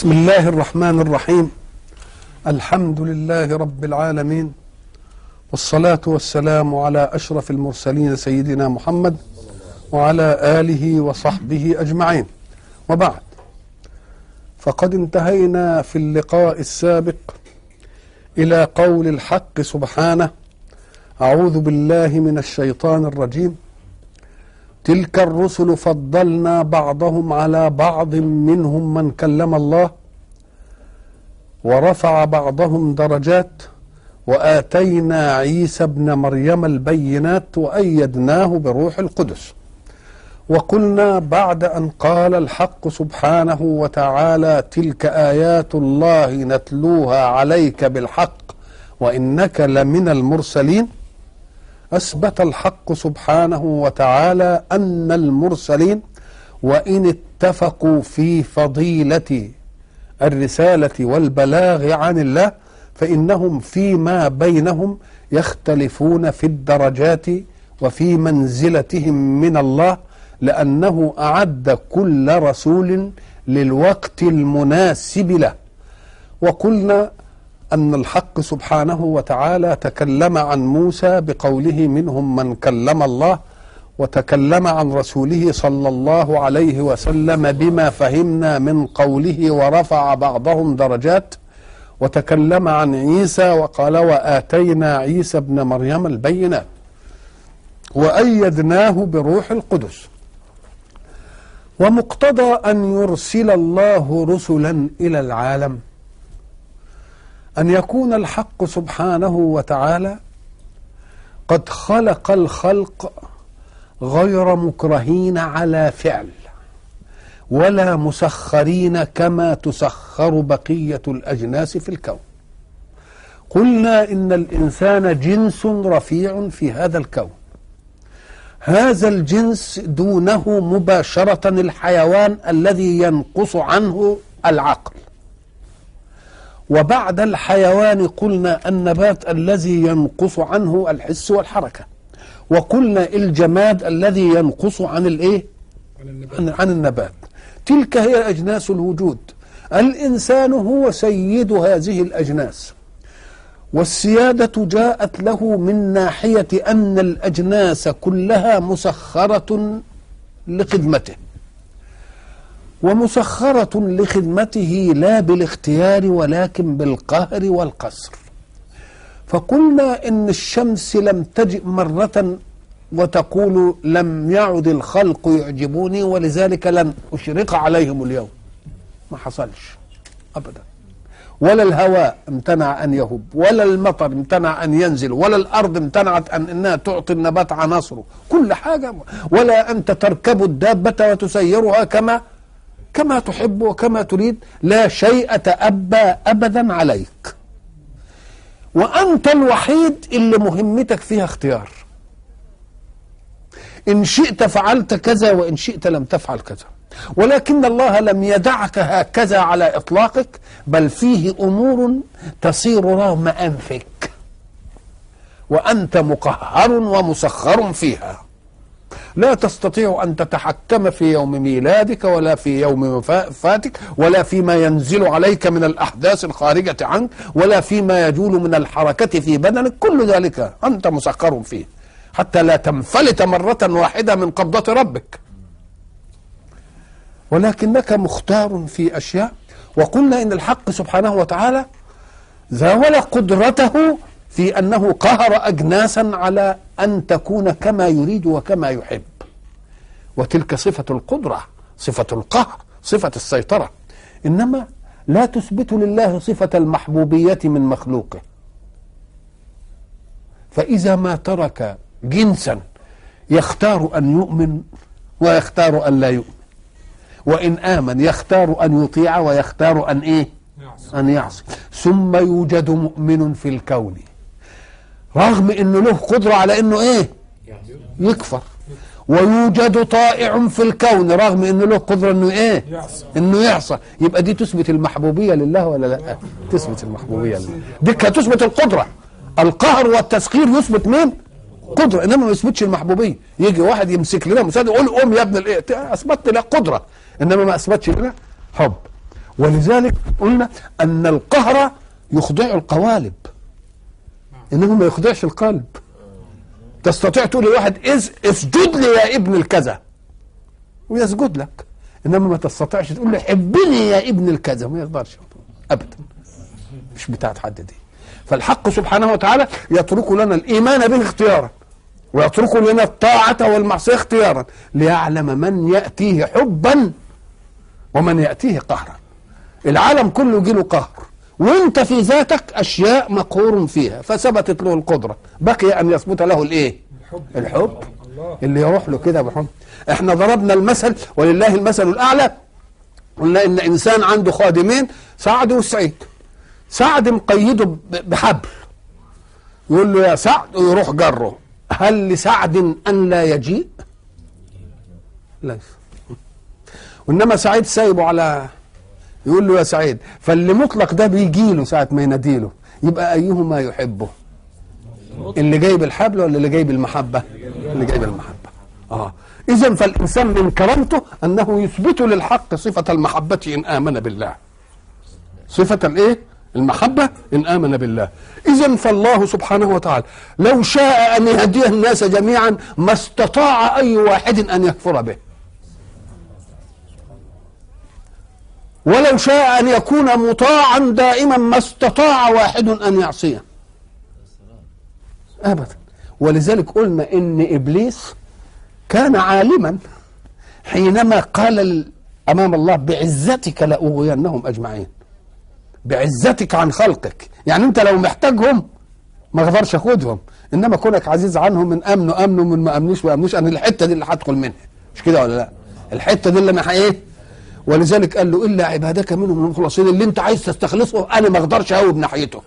بسم الله الرحمن الرحيم الحمد لله رب العالمين والصلاة والسلام على أشرف المرسلين سيدنا محمد وعلى آله وصحبه أجمعين وبعد فقد انتهينا في اللقاء السابق إلى قول الحق سبحانه أعوذ بالله من الشيطان الرجيم تلك الرسل فضلنا بعضهم على بعض منهم من كلم الله ورفع بعضهم درجات واتينا عيسى ابن مريم البينات وايدناه بروح القدس وقلنا بعد ان قال الحق سبحانه وتعالى تلك ايات الله نتلوها عليك بالحق وانك لمن المرسلين اثبت الحق سبحانه وتعالى ان المرسلين وان اتفقوا في فضيله الرساله والبلاغ عن الله فانهم فيما بينهم يختلفون في الدرجات وفي منزلتهم من الله لانه اعد كل رسول للوقت المناسب له وقلنا أن الحق سبحانه وتعالى تكلم عن موسى بقوله منهم من كلم الله وتكلم عن رسوله صلى الله عليه وسلم بما فهمنا من قوله ورفع بعضهم درجات وتكلم عن عيسى وقال وآتينا عيسى ابن مريم البينات وأيدناه بروح القدس ومقتضى أن يرسل الله رسلا إلى العالم ان يكون الحق سبحانه وتعالى قد خلق الخلق غير مكرهين على فعل ولا مسخرين كما تسخر بقيه الاجناس في الكون قلنا ان الانسان جنس رفيع في هذا الكون هذا الجنس دونه مباشره الحيوان الذي ينقص عنه العقل وبعد الحيوان قلنا النبات الذي ينقص عنه الحس والحركة وقلنا الجماد الذي ينقص عن الايه عن, عن النبات تلك هي أجناس الوجود الإنسان هو سيد هذه الأجناس والسيادة جاءت له من ناحية أن الأجناس كلها مسخرة لخدمته ومسخرة لخدمته لا بالاختيار ولكن بالقهر والقصر فقلنا إن الشمس لم تجئ مرة وتقول لم يعد الخلق يعجبوني ولذلك لن أشرق عليهم اليوم ما حصلش أبدا ولا الهواء امتنع أن يهب ولا المطر امتنع أن ينزل ولا الأرض امتنعت أن أنها تعطي النبات عناصره كل حاجة ولا أنت تركب الدابة وتسيرها كما كما تحب وكما تريد لا شيء تأبى أبدا عليك وأنت الوحيد اللي مهمتك فيها اختيار إن شئت فعلت كذا وإن شئت لم تفعل كذا ولكن الله لم يدعك هكذا على إطلاقك بل فيه أمور تصير رغم أنفك وأنت مقهر ومسخر فيها لا تستطيع أن تتحكم في يوم ميلادك ولا في يوم وفاتك ولا فيما ينزل عليك من الأحداث الخارجة عنك ولا فيما يجول من الحركة في بدنك كل ذلك أنت مسخر فيه حتى لا تنفلت مرة واحدة من قبضة ربك ولكنك مختار في أشياء وقلنا إن الحق سبحانه وتعالى زاول قدرته في أنه قهر أجناسا على أن تكون كما يريد وكما يحب وتلك صفة القدرة صفة القهر صفة السيطرة إنما لا تثبت لله صفة المحبوبية من مخلوقه فإذا ما ترك جنسا يختار أن يؤمن ويختار أن لا يؤمن وإن آمن يختار أن يطيع ويختار أن إيه أن يعصي ثم يوجد مؤمن في الكون رغم انه له قدره على انه ايه يكفر ويوجد طائع في الكون رغم انه له قدره انه ايه انه يعصى يبقى دي تثبت المحبوبيه لله ولا لا تثبت المحبوبيه لله دي تثبت القدره القهر والتسخير يثبت مين قدره انما ما يثبتش المحبوبيه يجي واحد يمسك لنا مساعد يقول قوم يا ابن الايه اثبتت لك قدره انما ما اثبتش لنا حب ولذلك قلنا أن القهر يخضع القوالب إنه ما يخضعش القلب تستطيع تقول لواحد إز اسجد لي يا ابن الكذا ويسجد لك إنما ما تستطيعش تقول له حبني يا ابن الكذا ما يقدرش أبدا مش بتاعت حد دي فالحق سبحانه وتعالى يترك لنا الإيمان به اختيارا ويترك لنا الطاعة والمعصية اختيارا ليعلم من يأتيه حبا ومن يأتيه قهرا العالم كله يجي له قهر وانت في ذاتك اشياء مقهور فيها فثبتت له القدره بقي ان يثبت له الايه الحب اللي يروح له كده بحب احنا ضربنا المثل ولله المثل الاعلى قلنا ان انسان عنده خادمين سعد وسعيد سعد مقيده ب- بحبل يقول له يا سعد ويروح جره هل لسعد ان لا يجيء ليس وانما سعيد سايبه على يقول له يا سعيد فاللي مطلق ده بيجي له ساعه ما يناديله يبقى ايهما يحبه اللي جايب الحبل ولا اللي جايب المحبه اللي جايب المحبه اه اذا فالانسان من كرامته انه يثبت للحق صفه المحبه ان امن بالله صفه الايه المحبه ان امن بالله اذا فالله سبحانه وتعالى لو شاء ان يهدي الناس جميعا ما استطاع اي واحد ان يكفر به ولو شاء ان يكون مطاعا دائما ما استطاع واحد ان يعصيه ابدا ولذلك قلنا ان ابليس كان عالما حينما قال ال- امام الله بعزتك لاغوينهم اجمعين بعزتك عن خلقك يعني انت لو محتاجهم ما اقدرش اخدهم انما كونك عزيز عنهم من امنوا امنوا من ما امنوش ما امنوش انا الحته دي اللي هدخل منها مش كده ولا لا الحته دي اللي انا ايه ولذلك قال له الا عبادك منهم المخلصين اللي انت عايز تستخلصه انا ما اقدرش اهوب ناحيته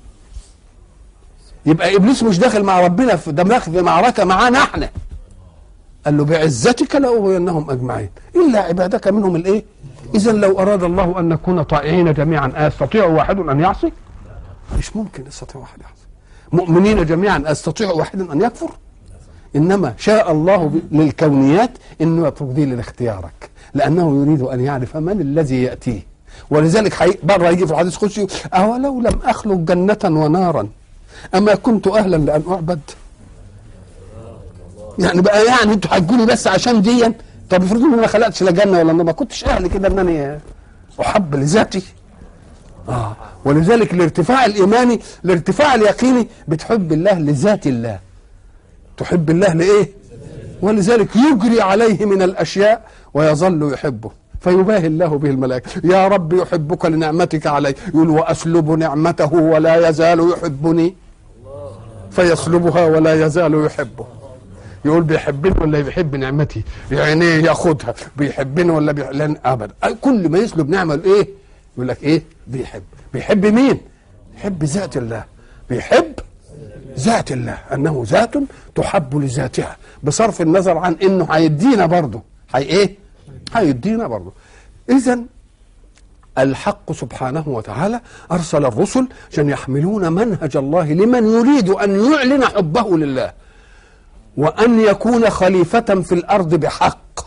يبقى ابليس مش داخل مع ربنا في ده داخل في معركه معانا احنا قال له بعزتك لاغوينهم اجمعين الا عبادك منهم الايه اذا لو اراد الله ان نكون طائعين جميعا استطيع واحد ان يعصي مش ممكن يستطيع واحد يعصي مؤمنين جميعا استطيع واحد ان يكفر انما شاء الله ب- للكونيات انه يترك دي لاختيارك لانه يريد ان يعرف من الذي ياتيه ولذلك حي... بره يجي في الحديث القدسي اولو لم اخلق جنه ونارا اما كنت اهلا لان اعبد يعني بقى يعني انتوا هتقولي بس عشان دي طب افرضوا اني ما خلقتش لا جنه ولا نار ما كنتش اهل كده ان انا احب لذاتي اه ولذلك الارتفاع الايماني الارتفاع اليقيني بتحب الله لذات الله تحب الله لايه ولذلك يجري عليه من الاشياء ويظل يحبه فيباهي الله به الملائكه يا رب يحبك لنعمتك علي يقول واسلب نعمته ولا يزال يحبني فيسلبها ولا يزال يحبه يقول بيحبني ولا بيحب نعمتي يعني ايه ياخدها بيحبني ولا بيح... لن ابدا كل ما يسلب نعمه ايه يقول لك ايه بيحب بيحب مين يحب ذات الله بيحب ذات الله انه ذات تحب لذاتها بصرف النظر عن انه هيدينا برضه هي ايه هيدينا برضه اذا الحق سبحانه وتعالى ارسل الرسل عشان يحملون منهج الله لمن يريد ان يعلن حبه لله وان يكون خليفه في الارض بحق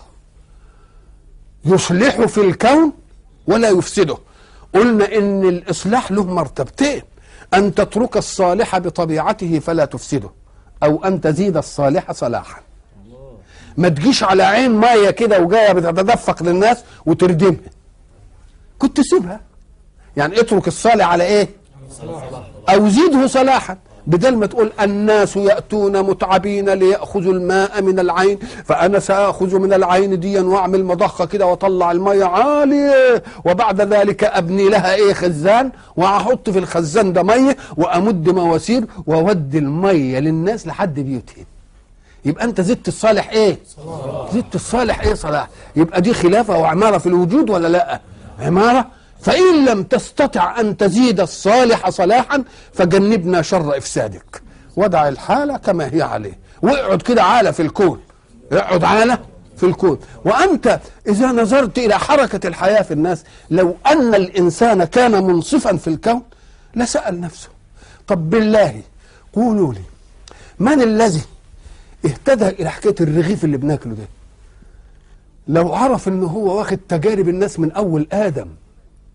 يصلح في الكون ولا يفسده قلنا ان الاصلاح له مرتبتين ان تترك الصالح بطبيعته فلا تفسده او ان تزيد الصالح صلاحا ما تجيش على عين ميه كده وجايه بتتدفق للناس وتردمها كنت سيبها يعني اترك الصالح على ايه او زيده صلاحا بدل ما تقول الناس يأتون متعبين ليأخذوا الماء من العين فأنا سأخذ من العين ديا وأعمل مضخة كده وأطلع المية عالية وبعد ذلك أبني لها إيه خزان وأحط في الخزان ده مية وأمد مواسير وأودي المية للناس لحد بيوتهم يبقى أنت زدت الصالح إيه؟ زدت الصالح إيه صلاح؟ يبقى دي خلافة وعمارة في الوجود ولا لأ؟ عمارة فإن لم تستطع أن تزيد الصالح صلاحا فجنبنا شر إفسادك ودع الحالة كما هي عليه واقعد كده عالة في الكون اقعد عالة في الكون وأنت إذا نظرت إلى حركة الحياة في الناس لو أن الإنسان كان منصفا في الكون لسأل نفسه طب بالله قولوا لي من الذي اهتدى إلى حكاية الرغيف اللي بناكله ده لو عرف ان هو واخد تجارب الناس من اول ادم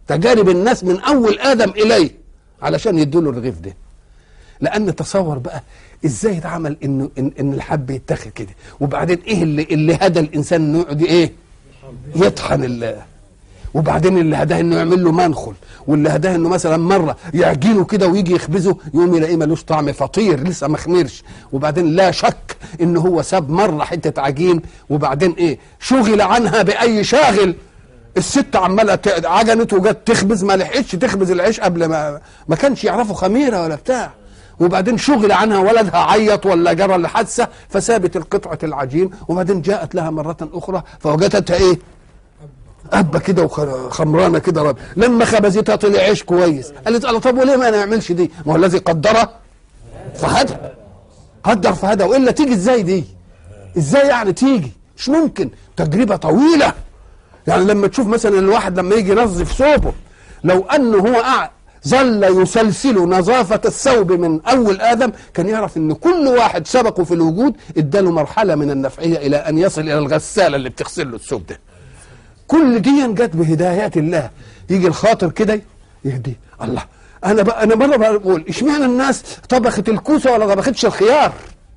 تجارب الناس من اول ادم اليه علشان يدوا له الرغيف ده لان تصور بقى ازاي اتعمل انه ان, إن الحب يتاخد كده وبعدين ايه اللي اللي هدى الانسان انه يقعد ايه يطحن ال وبعدين اللي هداه انه يعمل له منخل واللي هداه انه مثلا مره يعجنه كده ويجي يخبزه يقوم يلاقيه ملوش طعم فطير لسه ما خمرش وبعدين لا شك ان هو ساب مره حته عجين وبعدين ايه شغل عنها باي شاغل الست عماله ت- عجنت وجت تخبز ما لحقتش تخبز العيش قبل ما ما كانش يعرفوا خميره ولا بتاع وبعدين شغل عنها ولدها عيط ولا جرى لحادثه فسابت القطعه العجين وبعدين جاءت لها مره اخرى فوجدتها ايه؟ أبة كده وخمرانة كده رب لما خبزتها طلع عيش كويس قالت الله طب وليه ما نعملش دي ما هو الذي قدره فهدى قدر فهدى والا تيجي ازاي دي ازاي يعني تيجي مش ممكن تجربة طويلة يعني لما تشوف مثلا الواحد لما يجي ينظف ثوبه لو انه هو قاعد ظل يسلسل نظافة الثوب من أول آدم كان يعرف أن كل واحد سبقه في الوجود اداله مرحلة من النفعية إلى أن يصل إلى الغسالة اللي بتغسل له الثوب ده كل دي جت بهدايات الله يجي الخاطر كده يهدي الله انا بقى انا مره بقول اشمعنى الناس طبخت الكوسه ولا طبختش الخيار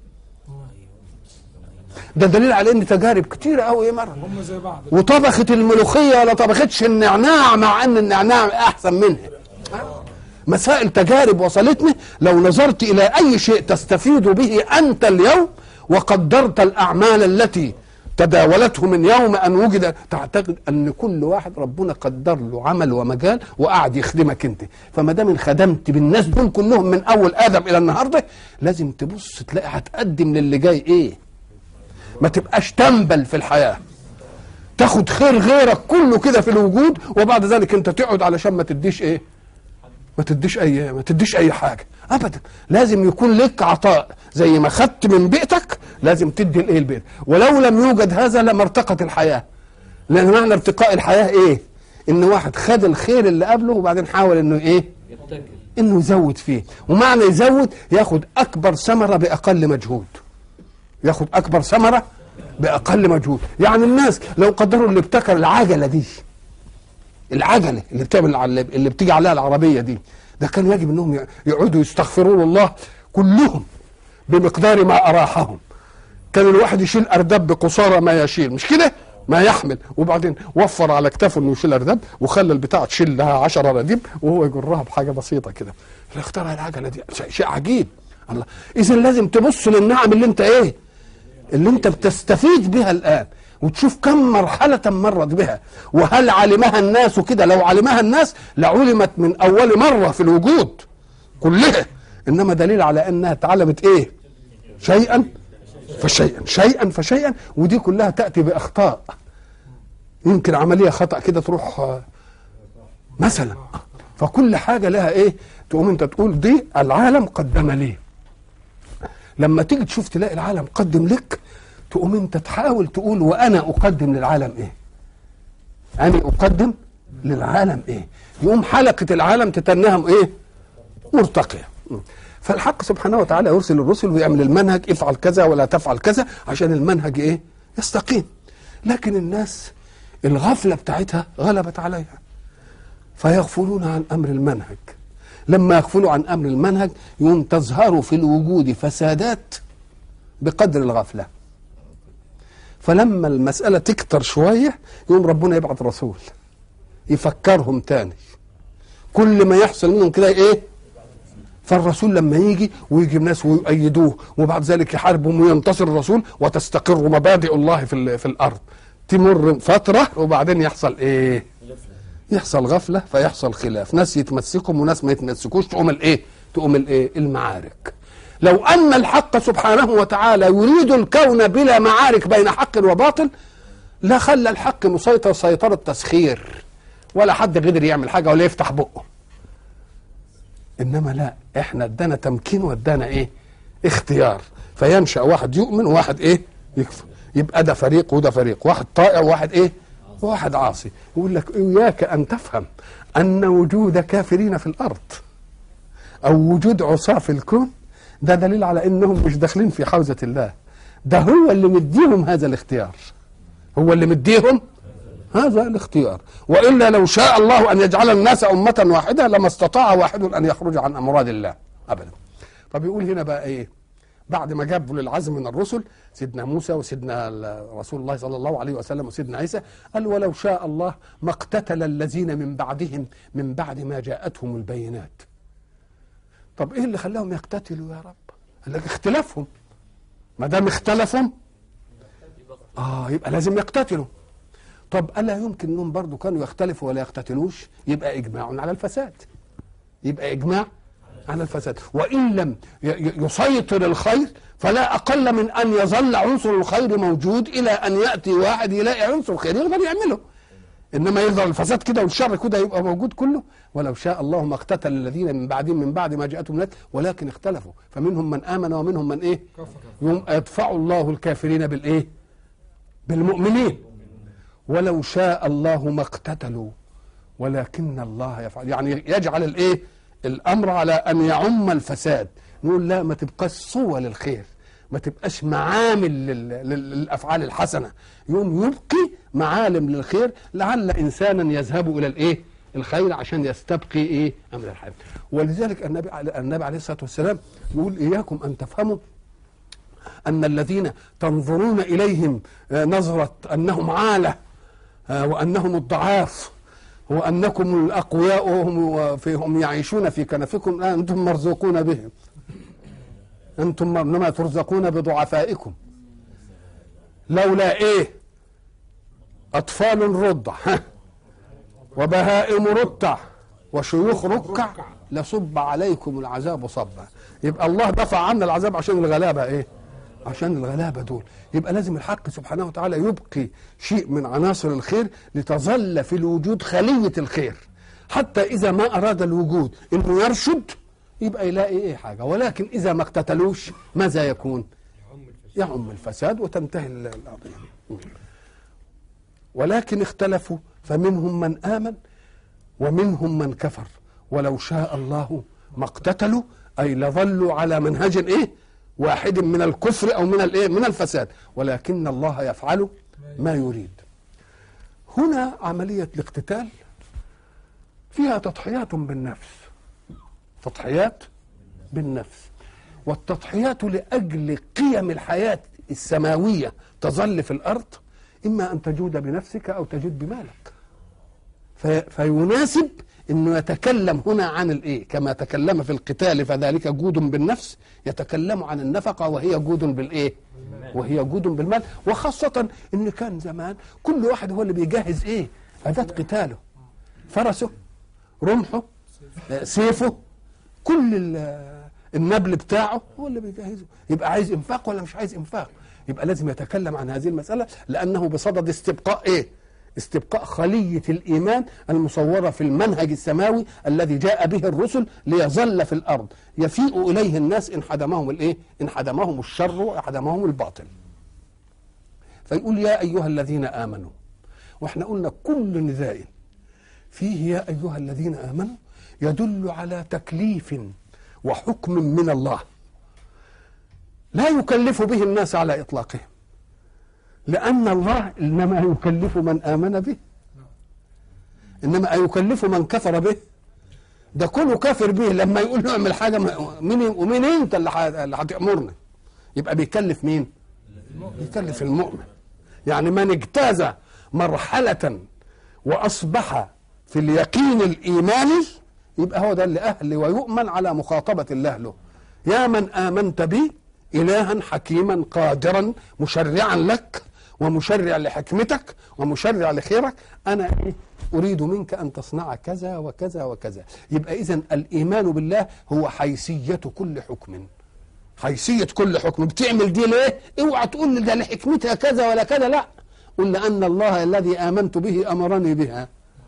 ده دليل على ان تجارب كتيره قوي مره هم زي بعض وطبخت الملوخيه ولا طبختش النعناع مع ان النعناع احسن منها مسائل تجارب وصلتني لو نظرت الى اي شيء تستفيد به انت اليوم وقدرت الاعمال التي تداولته من يوم ان وجد تعتقد ان كل واحد ربنا قدر له عمل ومجال وقعد يخدمك انت فما دام انخدمت بالناس دول كلهم من اول ادم الى النهارده لازم تبص تلاقي هتقدم للي جاي ايه ما تبقاش تنبل في الحياه تاخد خير غيرك كله كده في الوجود وبعد ذلك انت تقعد علشان ما تديش ايه ما تديش اي ما تديش اي حاجه ابدا لازم يكون لك عطاء زي ما خدت من بيئتك لازم تدي الايه البيت ولو لم يوجد هذا لما ارتقت الحياه لان معنى ارتقاء الحياه ايه ان واحد خد الخير اللي قبله وبعدين حاول انه ايه انه يزود فيه ومعنى يزود ياخد اكبر ثمره باقل مجهود ياخد اكبر ثمره باقل مجهود يعني الناس لو قدروا اللي ابتكر العجله دي العجله اللي بتعمل على اللي بتيجي عليها العربيه دي ده كان يجب انهم يقعدوا يستغفرون الله كلهم بمقدار ما اراحهم كان الواحد يشيل ارداب بقصارى ما يشيل مش كده ما يحمل وبعدين وفر على كتافه انه يشيل ارداب وخلى البتاع تشيل لها 10 رديب وهو يجرها بحاجه بسيطه كده اخترع العجله دي شيء- شيء عجيب الله اذا لازم تبص للنعم اللي انت ايه اللي انت بتستفيد بها الان وتشوف كم مرحلة مرت بها وهل علمها الناس كده لو علمها الناس لعلمت من أول مرة في الوجود كلها إنما دليل على أنها اتعلمت إيه شيئا فشيئا شيئا فشيئا ودي كلها تأتي بأخطاء يمكن عملية خطأ كده تروح آه، مثلا فكل حاجة لها إيه تقوم أنت تقول دي العالم قدم ليه لما تيجي تشوف تلاقي العالم قدم لك تقوم انت تحاول تقول وانا اقدم للعالم ايه انا اقدم للعالم ايه يقوم حلقه العالم تتنهم ايه مرتقيه فالحق سبحانه وتعالى يرسل الرسل ويعمل المنهج افعل كذا ولا تفعل كذا عشان المنهج ايه يستقيم لكن الناس الغفله بتاعتها غلبت عليها فيغفلون عن امر المنهج لما يغفلوا عن امر المنهج يقوم تظهر في الوجود فسادات بقدر الغفله فلما المساله تكتر شويه يقوم ربنا يبعث رسول يفكرهم تاني كل ما يحصل منهم كده ايه فالرسول لما يجي ويجيب ناس ويؤيدوه وبعد ذلك يحاربهم وينتصر الرسول وتستقر مبادئ الله في ال- في الارض تمر فتره وبعدين يحصل ايه يحصل غفله فيحصل خلاف ناس يتمسكهم وناس ما يتمسكوش تقوم الايه تقوم الايه المعارك لو ان الحق سبحانه وتعالى يريد الكون بلا معارك بين حق وباطل لا خلى الحق مسيطر سيطره تسخير ولا حد قدر يعمل حاجه ولا يفتح بقه انما لا احنا ادانا تمكين وادانا ايه اختيار فينشا واحد يؤمن وواحد ايه يكفر يبقى ده فريق وده فريق واحد طائع وواحد ايه وواحد عاصي يقول لك اياك ان تفهم ان وجود كافرين في الارض او وجود عصاة في الكون ده دليل على انهم مش داخلين في حوزة الله ده هو اللي مديهم هذا الاختيار هو اللي مديهم هذا الاختيار والا لو شاء الله ان يجعل الناس امه واحده لما استطاع واحد ان يخرج عن امراض الله ابدا طب يقول هنا بقى ايه بعد ما جاب للعزم من الرسل سيدنا موسى وسيدنا رسول الله صلى الله عليه وسلم وسيدنا عيسى قال ولو شاء الله ما اقتتل الذين من بعدهم من بعد ما جاءتهم البينات طب ايه اللي خلاهم يقتتلوا يا رب قال لك اختلافهم ما دام اختلفوا اه يبقى لازم يقتتلوا طب الا يمكن انهم برضه كانوا يختلفوا ولا يقتتلوش يبقى اجماع على الفساد يبقى اجماع على الفساد وان لم يسيطر الخير فلا اقل من ان يظل عنصر الخير موجود الى ان ياتي واحد يلاقي عنصر خير يقدر يعمله انما يظهر الفساد كده والشر كده يبقى موجود كله ولو شاء الله ما اقتتل الذين من بعدهم من بعد ما جاءتهم الناس ولكن اختلفوا فمنهم من امن ومنهم من ايه يوم يدفع الله الكافرين بالايه بالمؤمنين ولو شاء الله ما اقتتلوا ولكن الله يفعل يعني يجعل الايه الامر على ان يعم الفساد نقول لا ما تبقاش صوه للخير ما تبقاش معامل للافعال الحسنه يوم يبقي معالم للخير لعل انسانا يذهب الى الايه الخير عشان يستبقي ايه امر الحياه ولذلك النبي النبي عليه الصلاه والسلام يقول اياكم ان تفهموا ان الذين تنظرون اليهم نظره انهم عاله وانهم الضعاف وانكم الاقوياء وهم فيهم يعيشون في كنفكم انتم مرزوقون بهم انتم انما ترزقون بضعفائكم لولا ايه اطفال رضع وبهائم رتع وشيوخ ركع لصب عليكم العذاب صبا يبقى الله دفع عنا العذاب عشان الغلابه ايه عشان الغلابه دول يبقى لازم الحق سبحانه وتعالى يبقي شيء من عناصر الخير لتظل في الوجود خليه الخير حتى اذا ما اراد الوجود انه يرشد يبقى يلاقي ايه حاجه ولكن اذا ما اقتتلوش ماذا يكون يعم الفساد وتنتهي القضيه ولكن اختلفوا فمنهم من امن ومنهم من كفر ولو شاء الله ما اقتتلوا اي لظلوا على منهج ايه واحد من الكفر او من الايه من الفساد ولكن الله يفعل ما يريد هنا عمليه الاقتتال فيها تضحيات بالنفس تضحيات بالنفس والتضحيات لاجل قيم الحياه السماويه تظل في الارض اما ان تجود بنفسك او تجود بمالك في فيناسب انه يتكلم هنا عن الايه كما تكلم في القتال فذلك جود بالنفس يتكلم عن النفقه وهي جود بالايه وهي جود بالمال وخاصه ان كان زمان كل واحد هو اللي بيجهز ايه اداه قتاله فرسه رمحه سيفه كل النبل بتاعه هو اللي بيجهزه يبقى عايز انفاق ولا مش عايز انفاق يبقى لازم يتكلم عن هذه المساله لانه بصدد استبقاء ايه استبقاء خلية الإيمان المصورة في المنهج السماوي الذي جاء به الرسل ليظل في الأرض يفيء إليه الناس إن حدمهم الإيه؟ إن حدمهم الشر وحدمهم الباطل فيقول يا أيها الذين آمنوا وإحنا قلنا كل نداء فيه يا أيها الذين آمنوا يدل على تكليف وحكم من الله لا يكلف به الناس على إطلاقهم لأن الله إنما يكلف من آمن به إنما يكلف من كفر به ده كله كافر به لما يقول له اعمل حاجة مين ومين أنت اللي هتأمرنا يبقى بيكلف مين؟ بيكلف المؤمن يعني من اجتاز مرحلة وأصبح في اليقين الإيماني يبقى هو ده اللي أهل ويؤمن على مخاطبة الله له يا من آمنت بي إلها حكيما قادرا مشرعا لك ومشرع لحكمتك ومشرع لخيرك انا إيه اريد منك ان تصنع كذا وكذا وكذا يبقى اذا الايمان بالله هو حيثيه كل حكم حيثيه كل حكم بتعمل دي ليه اوعى تقول لي ده لحكمتها كذا ولا كذا لا قل لان الله الذي امنت به امرني بها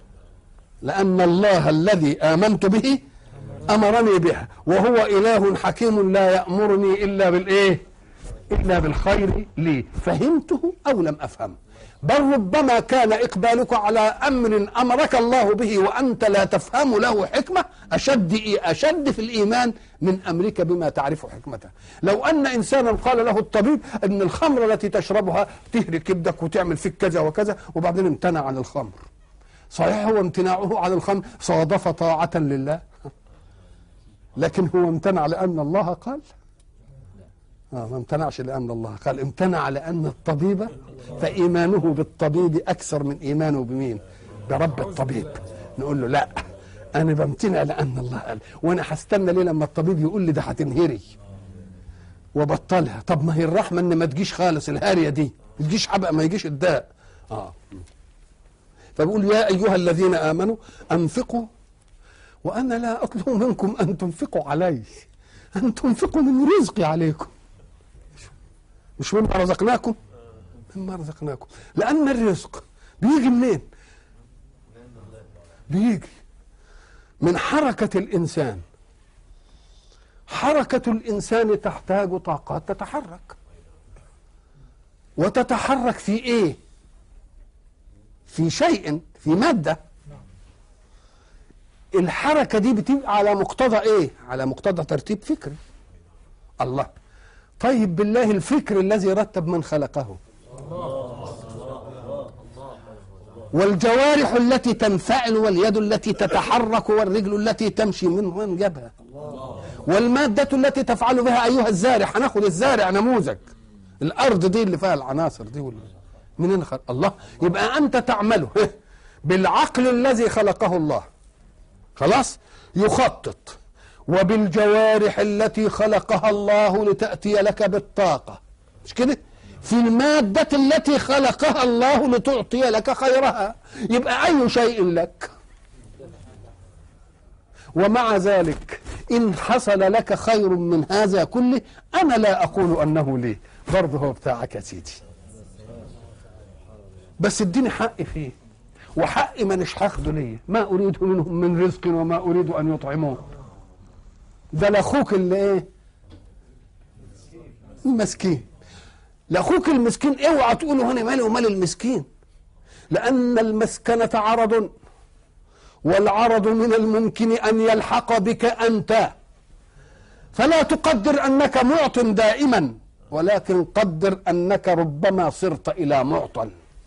لان الله الذي امنت به امرني بها وهو اله حكيم لا يامرني الا بالايه إلا بالخير لي فهمته أو لم أفهم بل ربما كان إقبالك على أمر أمرك الله به وأنت لا تفهم له حكمة أشد أشد في الإيمان من أمرك بما تعرف حكمته لو أن إنسانا قال له الطبيب أن الخمر التي تشربها تهري كبدك وتعمل فيك كذا وكذا وبعدين امتنع عن الخمر صحيح هو امتناعه عن الخمر صادف طاعة لله لكن هو امتنع لأن الله قال آه ما امتنعش لأن الله قال امتنع لأن الطبيب فإيمانه بالطبيب أكثر من إيمانه بمين برب الطبيب نقول له لا أنا بمتنع لأن الله قال وأنا هستنى ليه لما الطبيب يقول لي ده هتنهري وبطلها طب ما هي الرحمة إن ما تجيش خالص الهارية دي ما تجيش حبق ما يجيش الداء آه فبيقول يا أيها الذين آمنوا أنفقوا وأنا لا أطلب منكم أن تنفقوا علي أن تنفقوا من رزقي عليكم مش مما رزقناكم مما رزقناكم لأن الرزق بيجي منين بيجي من حركة الإنسان حركة الإنسان تحتاج طاقات تتحرك وتتحرك في إيه في شيء في مادة الحركة دي بتبقى على مقتضى ايه على مقتضى ترتيب فكري الله طيب بالله الفكر الذي رتب من خلقه والجوارح التي تنفعل واليد التي تتحرك والرجل التي تمشي من وين جابها والمادة التي تفعل بها أيها الزارع هناخد الزارع نموذج الأرض دي اللي فيها العناصر دي ولا منين خلق الله يبقى أنت تعمله بالعقل الذي خلقه الله خلاص يخطط وبالجوارح التي خلقها الله لتأتي لك بالطاقة مش كده في المادة التي خلقها الله لتعطي لك خيرها يبقى أي شيء لك ومع ذلك إن حصل لك خير من هذا كله أنا لا أقول أنه لي برضه هو بتاعك يا سيدي بس اديني حق فيه وحق مانيش هاخده ليا ما اريد منهم من رزق وما اريد ان يطعمون ده لاخوك اللي ايه المسكين لاخوك المسكين اوعى تقولوا انا مالي ومال المسكين لان المسكنه عرض والعرض من الممكن ان يلحق بك انت فلا تقدر انك معط دائما ولكن قدر انك ربما صرت الى معطل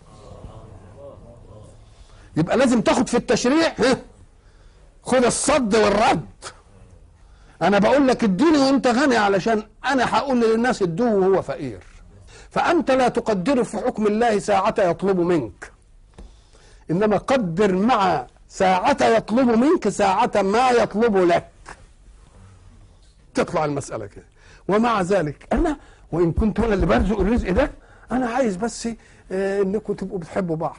يبقى لازم تاخد في التشريع ها خد الصد والرد انا بقول لك اديني وانت غني علشان انا هقول للناس ادوه وهو فقير فانت لا تقدر في حكم الله ساعة يطلب منك انما قدر مع ساعة يطلب منك ساعة ما يطلب لك تطلع المسألة كده ومع ذلك انا وان كنت انا اللي برزق الرزق ده انا عايز بس آه انكم تبقوا بتحبوا بعض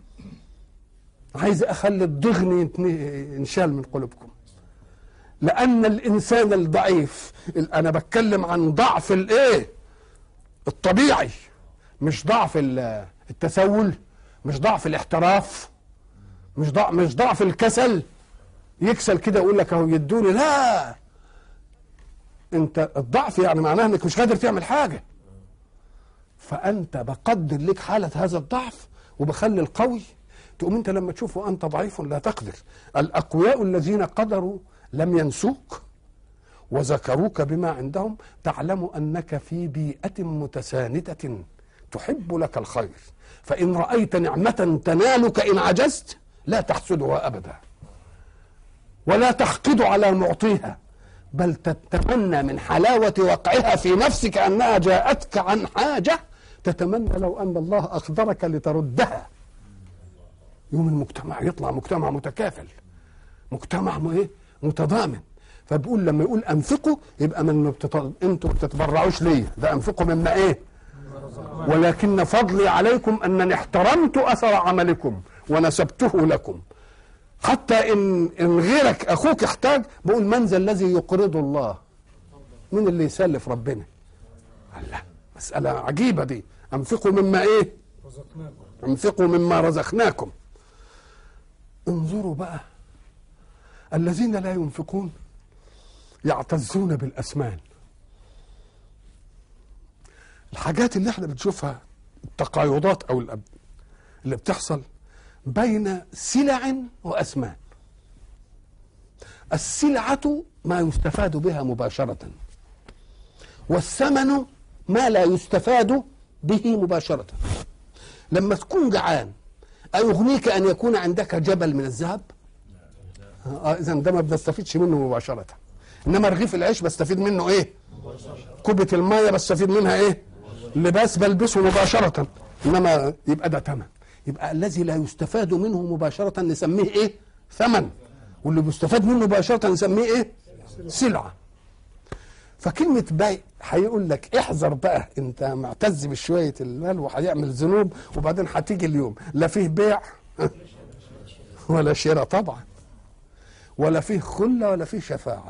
عايز اخلي الضغن ينشال من قلوبكم لان الانسان الضعيف انا بتكلم عن ضعف الايه الطبيعي مش ضعف التسول مش ضعف الاحتراف مش ضعف مش ضعف الكسل يكسل كده يقول لك اهو يدوني لا انت الضعف يعني معناه انك مش قادر تعمل حاجه فانت بقدر لك حاله هذا الضعف وبخلي القوي تقوم انت لما تشوفه انت ضعيف لا تقدر الاقوياء الذين قدروا لم ينسوك وذكروك بما عندهم تعلم انك في بيئه متسانده تحب لك الخير فان رايت نعمه تنالك ان عجزت لا تحسدها ابدا ولا تحقد على معطيها بل تتمنى من حلاوه وقعها في نفسك انها جاءتك عن حاجه تتمنى لو ان الله اقدرك لتردها يوم المجتمع يطلع مجتمع متكافل مجتمع ايه متضامن فبيقول لما يقول انفقوا يبقى من بتط... انتوا ما بتتبرعوش ليا ده انفقوا مما ايه ولكن فضلي عليكم انني احترمت اثر عملكم ونسبته لكم حتى ان ان غيرك اخوك احتاج بقول من ذا الذي يقرض الله مين اللي يسلف ربنا الله مسألة عجيبة دي أنفقوا مما إيه أنفقوا مما رزقناكم انظروا بقى الذين لا ينفقون يعتزون بالأسمان الحاجات اللي احنا بنشوفها التقايضات او الأب اللي بتحصل بين سلع واسمان السلعة ما يستفاد بها مباشرة والثمن ما لا يستفاد به مباشرة لما تكون جعان أيغنيك أن يكون عندك جبل من الذهب آه إذا ده ما بنستفيدش منه مباشرة إنما رغيف العيش بستفيد منه إيه كوبة المية بستفيد منها إيه لباس بلبسه مباشرة إنما يبقى ده ثمن يبقى الذي لا يستفاد منه مباشرة نسميه إيه ثمن واللي بيستفاد منه مباشرة نسميه إيه سلعة فكلمة بيع هيقول لك احذر بقى انت معتز بشوية المال وهيعمل ذنوب وبعدين هتيجي اليوم لا فيه بيع ولا شراء طبعا ولا فيه خلة ولا فيه شفاعة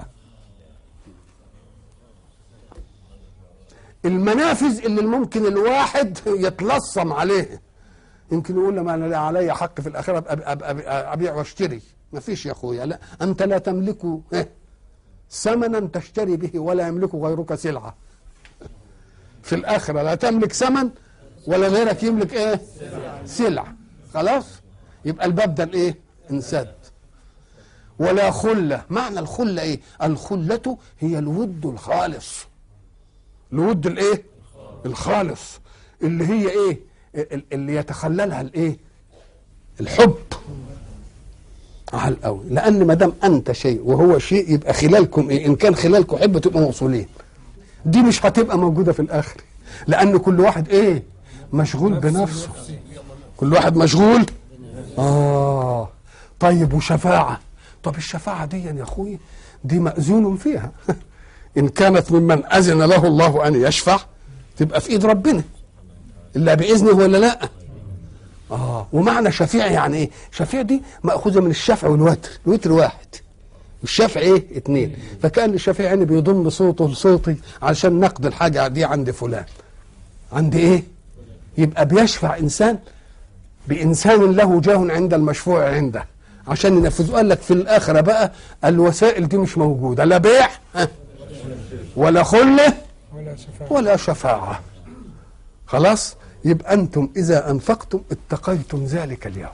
المنافذ اللي ممكن الواحد يتلصم عليه يمكن يقول لما انا علي حق في الاخره أبقى أبقى أبقى ابيع واشتري ما فيش يا اخويا لا انت لا تملك إيه؟ ثمنا تشتري به ولا يملك غيرك سلعه في الاخره لا تملك ثمن ولا غيرك يملك ايه سلعه خلاص يبقى الباب ده الايه انسد ولا خله معنى الخله ايه الخله هي الود الخالص الود الايه الخالص اللي هي ايه اللي يتخللها الايه الحب على الاول لان ما دام انت شيء وهو شيء يبقى خلالكم ايه ان كان خلالكم حب تبقوا موصولين دي مش هتبقى موجوده في الاخر لان كل واحد ايه مشغول بنفسه كل واحد مشغول اه طيب وشفاعه طب الشفاعه دي يا اخوي دي ماذون فيها ان كانت ممن اذن له الله ان يشفع تبقى في ايد ربنا الا باذنه ولا لا اه ومعنى شفيع يعني ايه شفيع دي ماخوذه من الشفع والوتر الوتر واحد الشفع ايه اتنين فكان الشفيع يعني بيضم صوته لصوتي علشان نقد الحاجه دي عند فلان عند ايه يبقى بيشفع انسان بانسان له جاه عند المشفوع عنده عشان ينفذه قال لك في الاخره بقى الوسائل دي مش موجوده لا بيع ها، ولا خله ولا شفاعة ولا شفاعة خلاص يبقى أنتم إذا أنفقتم اتقيتم ذلك اليوم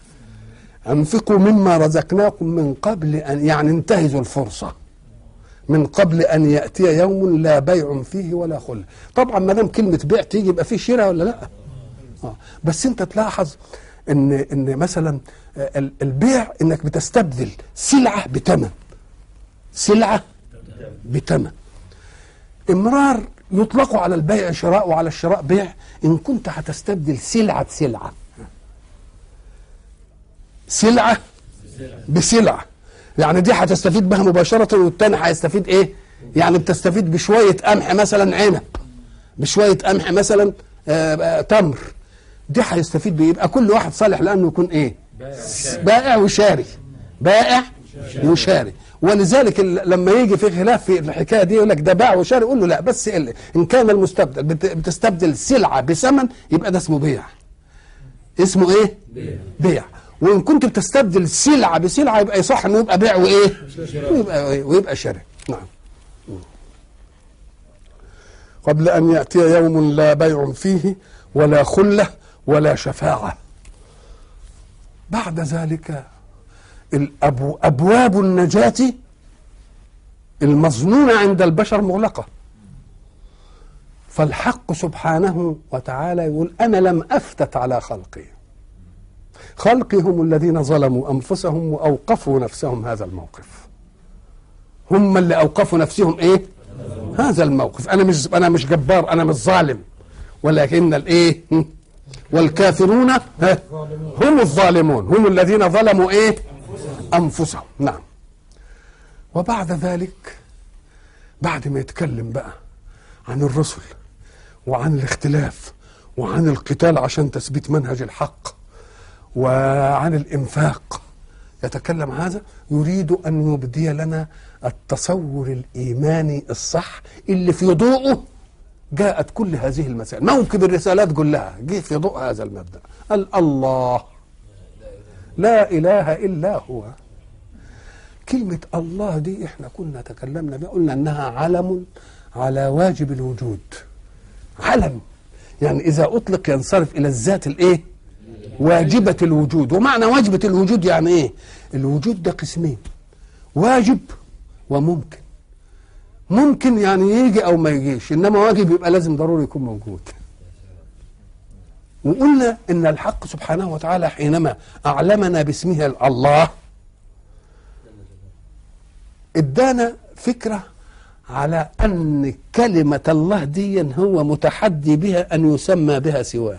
أنفقوا مما رزقناكم من قبل أن يعني انتهزوا الفرصة من قبل أن يأتي يوم لا بيع فيه ولا خلة طبعا ما دام كلمة بيع تيجي يبقى فيه شراء ولا لا آه. بس أنت تلاحظ إن إن مثلا آه، ال- البيع إنك بتستبدل سلعة بثمن سلعة بثمن امرار يطلق على البيع شراء وعلى الشراء بيع ان كنت هتستبدل سلعه بسلعه سلعه بسلعه يعني دي هتستفيد بها مباشره والتاني هيستفيد ايه يعني بتستفيد بشويه قمح مثلا عنب بشويه قمح مثلا آه، آه، تمر دي هيستفيد بيه يبقى كل واحد صالح لانه يكون ايه بائع وشاري بائع وشاري ولذلك ال- لما يجي في خلاف في الحكايه دي يقول لك ده باع وشاري يقول له لا بس ال- ان كان المستبدل بت- بتستبدل سلعه بثمن يبقى ده اسمه بيع اسمه ايه بيع وان كنت بتستبدل سلعه بسلعه يبقى يصح انه يبقى بيع وايه ويبقى ويبقى شراء نعم قبل ان ياتي يوم لا بيع فيه ولا خله ولا شفاعه بعد ذلك الأبو أبواب النجاة المظنونة عند البشر مغلقة فالحق سبحانه وتعالى يقول أنا لم أفتت على خلقي خلقي هم الذين ظلموا أنفسهم وأوقفوا نفسهم هذا الموقف هم اللي أوقفوا نفسهم إيه هذا الموقف أنا مش أنا مش جبار أنا مش ظالم ولكن الإيه والكافرون ها، هم الظالمون هم الذين ظلموا إيه أنفسهم نعم وبعد ذلك بعد ما يتكلم بقى عن الرسل وعن الاختلاف وعن القتال عشان تثبيت منهج الحق وعن الإنفاق يتكلم هذا يريد أن يبدي لنا التصور الإيماني الصح اللي في ضوءه جاءت كل هذه المسائل موكب الرسالات كلها جه في ضوء هذا المبدأ قال الله لا إله إلا هو كلمة الله دي احنا كنا تكلمنا بها قلنا انها علم على واجب الوجود علم يعني اذا اطلق ينصرف الى الذات الايه واجبة الوجود ومعنى واجبة الوجود يعني ايه الوجود ده قسمين واجب وممكن ممكن يعني يجي او ما يجيش انما واجب يبقى لازم ضروري يكون موجود وقلنا ان الحق سبحانه وتعالى حينما اعلمنا باسمه الله ادانا فكره على ان كلمه الله دي هو متحدي بها ان يسمى بها سواه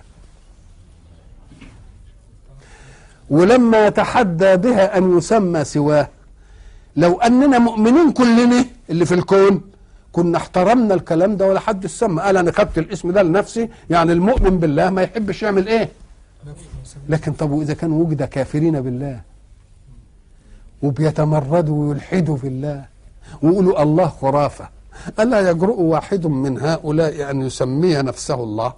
ولما يتحدى بها ان يسمى سواه لو اننا مؤمنين كلنا اللي في الكون كنا احترمنا الكلام ده ولا حد سمى قال انا خدت الاسم ده لنفسي يعني المؤمن بالله ما يحبش يعمل ايه لكن طب واذا كان وجد كافرين بالله وبيتمردوا ويلحدوا في الله ويقولوا الله خرافه الا يجرؤ واحد من هؤلاء ان يسمي نفسه الله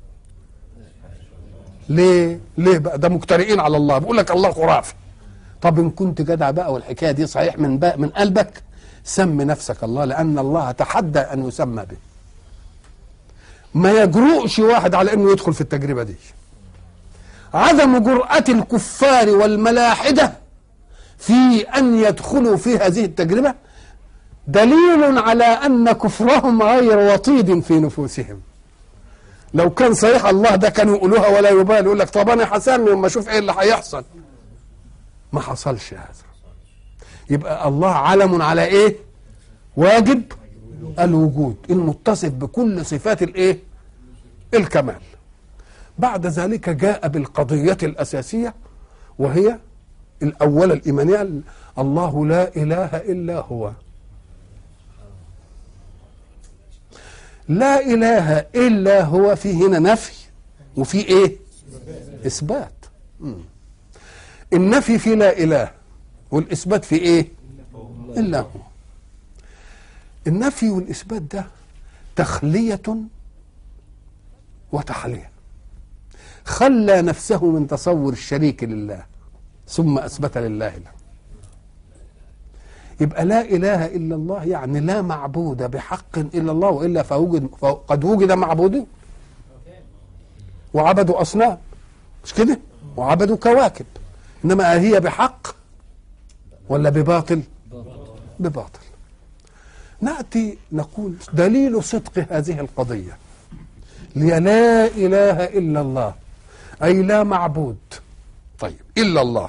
ليه ليه بقى ده مجترئين على الله بيقول لك الله خرافه طب ان كنت جدع بقى والحكايه دي صحيح من بقى من قلبك سم نفسك الله لان الله تحدى ان يسمى به ما يجرؤش واحد على انه يدخل في التجربه دي عدم جرأة الكفار والملاحدة في أن يدخلوا في هذه التجربة دليل على أن كفرهم غير وطيد في نفوسهم لو كان صحيح الله ده كانوا يقولوها ولا يبالي يقول لك طب أنا حسني وما أشوف إيه اللي هيحصل ما حصلش هذا يبقى الله علم على إيه واجب الوجود المتصف بكل صفات الإيه الكمال بعد ذلك جاء بالقضية الأساسية وهي الأولى الإيمانية الله لا إله إلا هو لا إله إلا هو في هنا نفي وفي إيه إثبات مم. النفي في لا إله والإثبات في إيه إلا هو النفي والإثبات ده تخلية وتحلية خلى نفسه من تصور الشريك لله ثم اثبت لله له يبقى لا اله الا الله يعني لا معبود بحق الا الله والا فوجد قد وجد معبودين وعبدوا اصنام مش كده وعبدوا كواكب انما هي بحق ولا بباطل بباطل ناتي نقول دليل صدق هذه القضيه لا اله الا الله أي لا معبود طيب إلا الله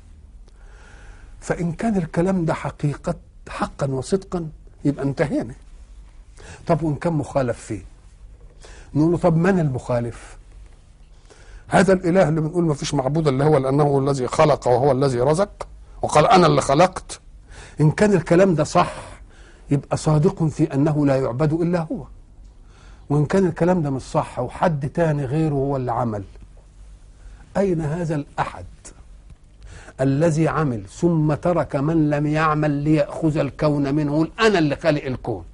فإن كان الكلام ده حقيقة حقا وصدقا يبقى انتهينا طب وإن كان مخالف فيه نقول له طب من المخالف هذا الإله اللي بنقول ما فيش معبود إلا هو لأنه هو الذي خلق وهو الذي رزق وقال أنا اللي خلقت إن كان الكلام ده صح يبقى صادق في أنه لا يعبد إلا هو وإن كان الكلام ده مش صح وحد تاني غيره هو اللي عمل أين هذا الأحد الذي عمل ثم ترك من لم يعمل ليأخذ الكون منه يقول أنا اللي خالق الكون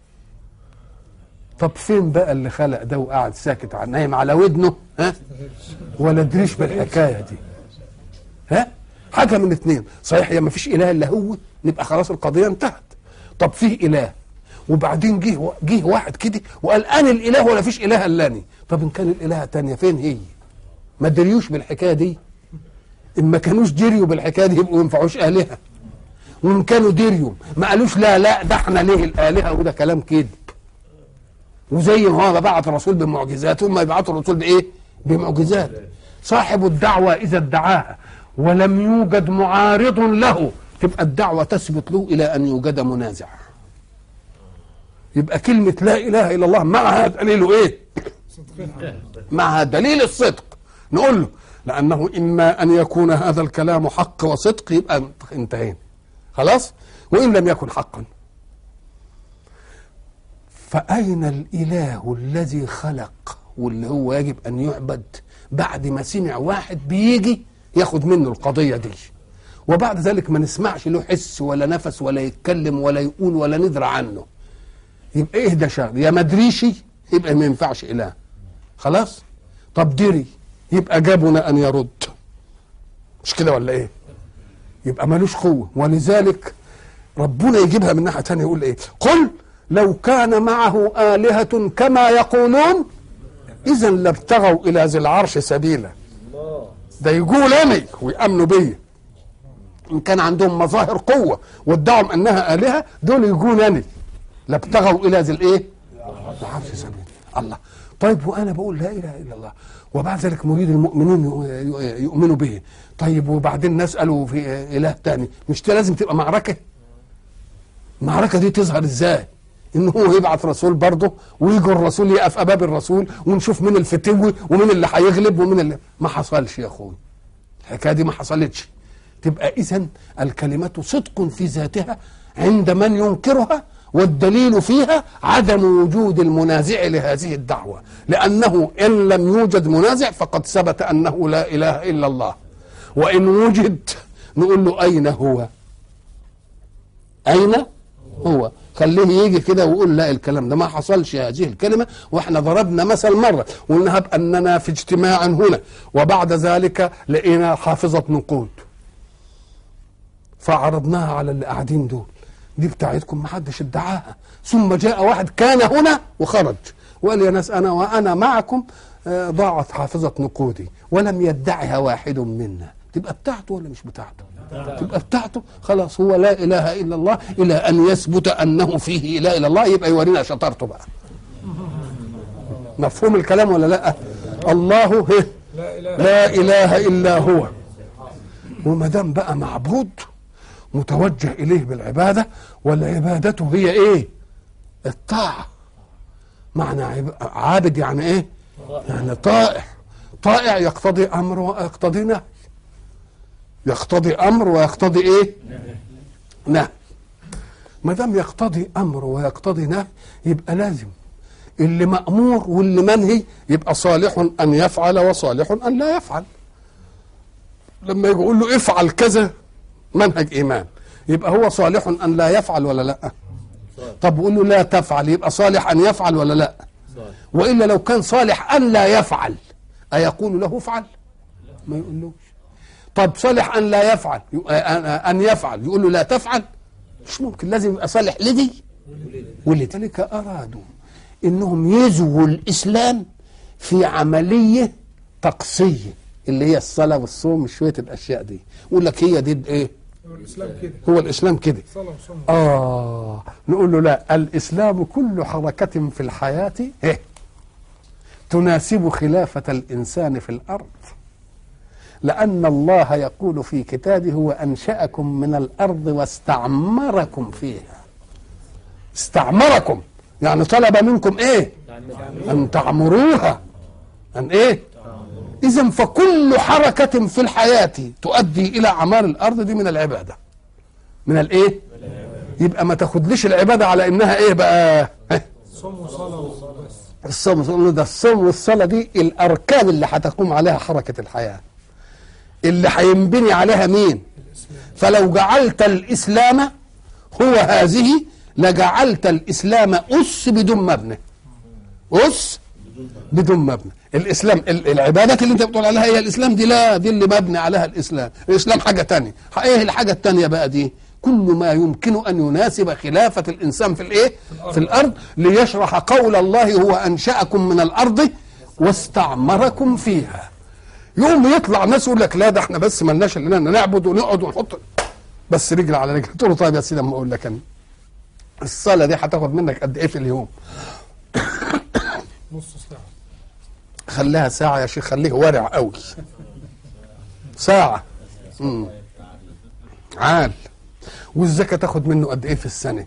طب فين بقى اللي خلق ده وقاعد ساكت عن نايم على ودنه ها ولا دريش بالحكايه دي ها حاجه من اتنين صحيح يا ما فيش اله الا هو نبقى خلاص القضيه انتهت طب فيه اله وبعدين جه جه واحد كده وقال انا الاله ولا فيش اله الا طب ان كان الاله تانية فين هي ما دريوش بالحكايه دي ان ما كانوش دريوا بالحكايه دي يبقوا ما ينفعوش الهه وان كانوا دريوا ما قالوش لا لا ده احنا ليه الالهه وده كلام كذب وزي ما هو بعت الرسول بمعجزات هم يبعتوا الرسول بايه بمعجزات صاحب الدعوه اذا ادعاها ولم يوجد معارض له تبقى الدعوه تثبت له الى ان يوجد منازع يبقى كلمه لا اله الا الله معها دليل ايه معها دليل الصدق نقول له لأنه إما أن يكون هذا الكلام حق وصدق يبقى انتهينا خلاص وإن لم يكن حقا فأين الإله الذي خلق واللي هو يجب أن يعبد بعد ما سمع واحد بيجي ياخد منه القضية دي وبعد ذلك ما نسمعش له حس ولا نفس ولا يتكلم ولا يقول ولا ندرى عنه يبقى ايه ده شغل يا مدريشي يبقى ما ينفعش اله خلاص طب دري يبقى جابنا ان يرد مش كده ولا ايه يبقى ملوش قوه ولذلك ربنا يجيبها من ناحيه ثانيه يقول ايه قل لو كان معه آلهة كما يقولون إذا لابتغوا إلى ذي العرش سبيلا ده يقولني ويأمنوا بيا إن كان عندهم مظاهر قوة وادعوا أنها آلهة دول يقولني لابتغوا إلى ذي الإيه؟ العرش سبيلا الله طيب وأنا بقول لا إله إلا الله وبعد ذلك مريد المؤمنون يؤمنوا به طيب وبعدين نسأله في إله تاني مش لازم تبقى معركة المعركة دي تظهر إزاي ان هو يبعث رسول برضه ويجي الرسول يقف امام الرسول ونشوف مين الفتوي ومين اللي هيغلب ومين اللي ما حصلش يا اخوي الحكايه دي ما حصلتش تبقى اذا الكلمه صدق في ذاتها عند من ينكرها والدليل فيها عدم وجود المنازع لهذه الدعوه لانه ان لم يوجد منازع فقد ثبت انه لا اله الا الله وان وجد نقول له اين هو اين هو خليه يجي كده ويقول لا الكلام ده ما حصلش هذه الكلمه واحنا ضربنا مثل مره قلنا هب اننا في اجتماع هنا وبعد ذلك لقينا حافظه نقود فعرضناها على اللي قاعدين دول دي بتاعتكم ما حدش ادعاها ثم جاء واحد كان هنا وخرج وقال يا ناس انا وانا معكم آه، ضاعت حافظه نقودي ولم يدعها واحد منا تبقى بتاعته ولا مش بتاعته تبقى بتاعته خلاص هو لا اله الا الله الى ان يثبت انه فيه اله الا الله يبقى يورينا شطارته بقى مفهوم الكلام ولا لا الله هه لا اله الا هو وما دام بقى معبود متوجه اليه بالعباده والعباده هي ايه الطاعه معنى عب- عابد يعني ايه يعني طائع طائع يقتضي امر ويقتضي نهي يقتضي امر ويقتضي ايه نهي ما دام يقتضي امر ويقتضي نهي يبقى لازم اللي مامور واللي منهي يبقى صالح ان يفعل وصالح ان لا يفعل لما يقول له افعل كذا منهج ايمان يبقى هو صالح ان لا يفعل ولا لا طب يقول له لا تفعل يبقى صالح ان يفعل ولا لا والا لو كان صالح ان لا يفعل ايقول له افعل ما يقولوش طب صالح ان لا يفعل ي- أن- ان يفعل يقول له لا تفعل مش ممكن لازم يبقى صالح لدي ولذلك ارادوا انهم يزووا الاسلام في عمليه تقصيه اللي هي الصلاه والصوم شويه الاشياء دي يقول لك هي دي ايه الاسلام كده هو الاسلام كده صلاه وصوم آه نقول له لا الإسلام كل حركة في الحياة إيه؟ تناسب خلافة الإنسان في الأرض لأن الله يقول في كتابه وأنشأكم من الأرض واستعمركم فيها استعمركم يعني طلب منكم إيه أن تعمروها أن إيه إذا فكل حركة في الحياة تؤدي إلى عمار الأرض دي من العبادة من الإيه يبقى ما تاخدليش العباده على انها ايه بقى صوم وصلاه بس الصوم والصلاة ده الصوم والصلاه دي الاركان اللي هتقوم عليها حركه الحياه اللي هينبني عليها مين فلو جعلت الاسلام هو هذه لجعلت الاسلام اس بدون مبنى اس بدون مبنى الاسلام ال- العبادات اللي انت بتقول عليها هي الاسلام دي لا دي اللي مبني عليها الاسلام الاسلام حاجه تانية ايه الحاجه التانية بقى دي كل ما يمكن ان يناسب خلافه الانسان في الايه في الارض ليشرح قول الله هو انشاكم من الارض واستعمركم فيها يوم يطلع ناس يقول لك لا ده احنا بس ملناش الا إننا نعبد ونقعد ونحط بس رجل على رجل تقول له طيب يا سيدي اما اقول لك انا الصلاه دي هتاخد منك قد ايه في اليوم نص ساعه خليها ساعة يا شيخ خليه ورع قوي ساعة مم. عال والزكاة تاخد منه قد ايه في السنة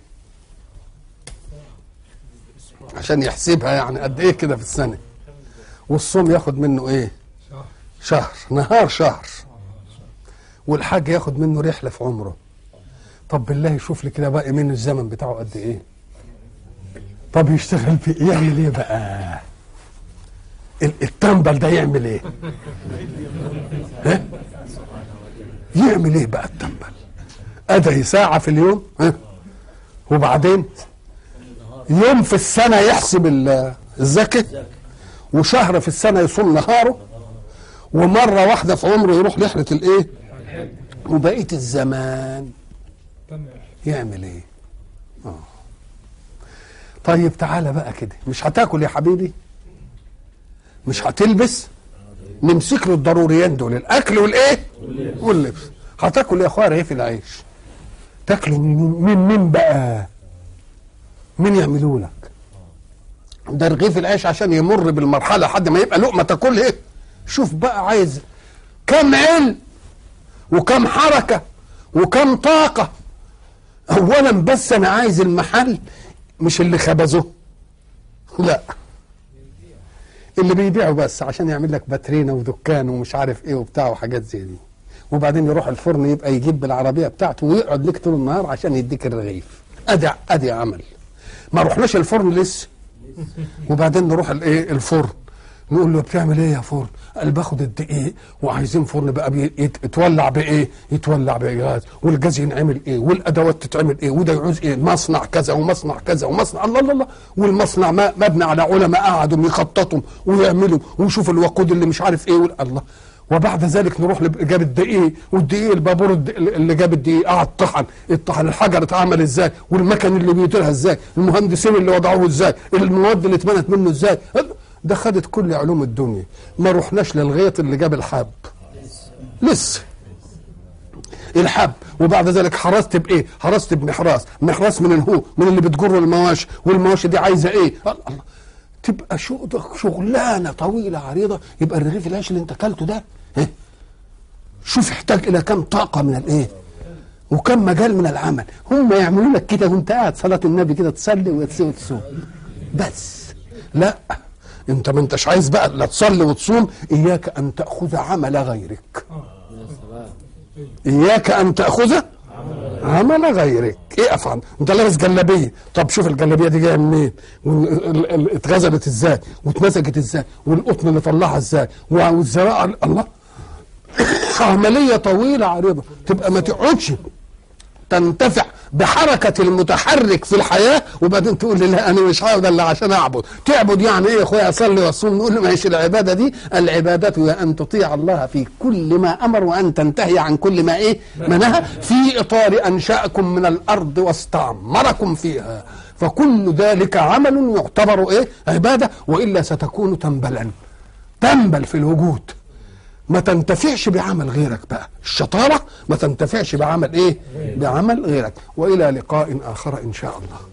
عشان يحسبها يعني قد ايه كده في السنة والصوم ياخد منه ايه شهر شهر نهار شهر والحاج ياخد منه رحلة في عمره طب بالله شوف لي كده باقي منه الزمن بتاعه قد ايه طب يشتغل في إيه؟ يعمل ايه بقى ال- التنبل ده يعمل ايه ها؟ يعمل ايه بقى التنبل ادعي ساعة في اليوم ها؟ وبعدين يوم في السنة يحسب ال- الزكاة وشهر في السنة يصوم نهاره ومرة واحدة في عمره يروح رحلة الايه وبقية الزمان تم يعمل ايه آه. طيب تعالى بقى كده مش هتاكل يا حبيبي مش هتلبس نمسك له الضروريين دول الاكل والايه واللبس هتاكل يا اخويا رغيف العيش تاكله من من مين بقى مين يعملوا لك ده رغيف العيش عشان يمر بالمرحله لحد ما يبقى لقمه تاكل ايه شوف بقى عايز كم علم وكم حركه وكم طاقه اولا بس انا عايز المحل مش اللي خبزه لا اللي بيبيعه بس عشان يعمل لك باترينا ودكان ومش عارف ايه وبتاع وحاجات زي دي وبعدين يروح الفرن يبقى يجيب بالعربيه بتاعته ويقعد لك طول النهار عشان يديك الرغيف ادي ادي عمل ما رحناش الفرن لسه وبعدين نروح الايه الفرن نقول له بتعمل ايه يا فرن قال باخد الدقيق وعايزين فرن بقى بي- يت- يتولع بايه يتولع بغاز والجاز ينعمل ايه والادوات تتعمل ايه وده يعوز ايه مصنع كذا ومصنع كذا ومصنع الله الله الله والمصنع ما مبني على علماء قعدوا يخططوا ويعملوا ويشوفوا الوقود اللي مش عارف ايه وال- الله وبعد ذلك نروح لب- جاب الدقيق والدقيق البابور الد- اللي جاب الدقيق قعد طحن الطحن الحجر اتعمل ازاي والمكن اللي بيديرها ازاي المهندسين اللي وضعوه ازاي المواد اللي اتبنت منه ازاي ده خدت كل علوم الدنيا ما رحناش للغيط اللي جاب الحب لسه الحب وبعد ذلك حرست بايه حرست بمحراس محراس من الهو من اللي بتجر المواشي والمواشي دي عايزه ايه الله الله. تبقى شو ده شغلانه طويله عريضه يبقى الرغيف العيش اللي انت اكلته ده إيه؟ شوف يحتاج الى كم طاقه من الايه وكم مجال من العمل هم يعملوا لك كده وانت قاعد صلاه النبي كده تصلي وتسوي وتصوم بس لا انت ما انتش عايز بقى لا تصلي وتصوم اياك ان تاخذ عمل غيرك اياك ان تاخذ عمل غيرك ايه افعل انت لابس جلابيه طب شوف الجلابيه دي جايه منين وال- ال- اتغزلت ازاي واتمسكت ازاي والقطن اللي طلعها ازاي والزراعه الله عمليه طويله عريضه تبقى ما تقعدش تنتفع بحركة المتحرك في الحياة وبعدين تقول لي لا أنا مش هقعد إلا عشان أعبد تعبد يعني إيه يا أخويا أصلي وأصوم نقول له ماشي العبادة دي العبادة هي أن تطيع الله في كل ما أمر وأن تنتهي عن كل ما إيه ما نهى في إطار أنشأكم من الأرض واستعمركم فيها فكل ذلك عمل يعتبر إيه عبادة وإلا ستكون تنبلا تنبل في الوجود ما تنتفعش بعمل غيرك بقى الشطارة ما تنتفعش بعمل ايه بعمل غيرك والى لقاء اخر ان شاء الله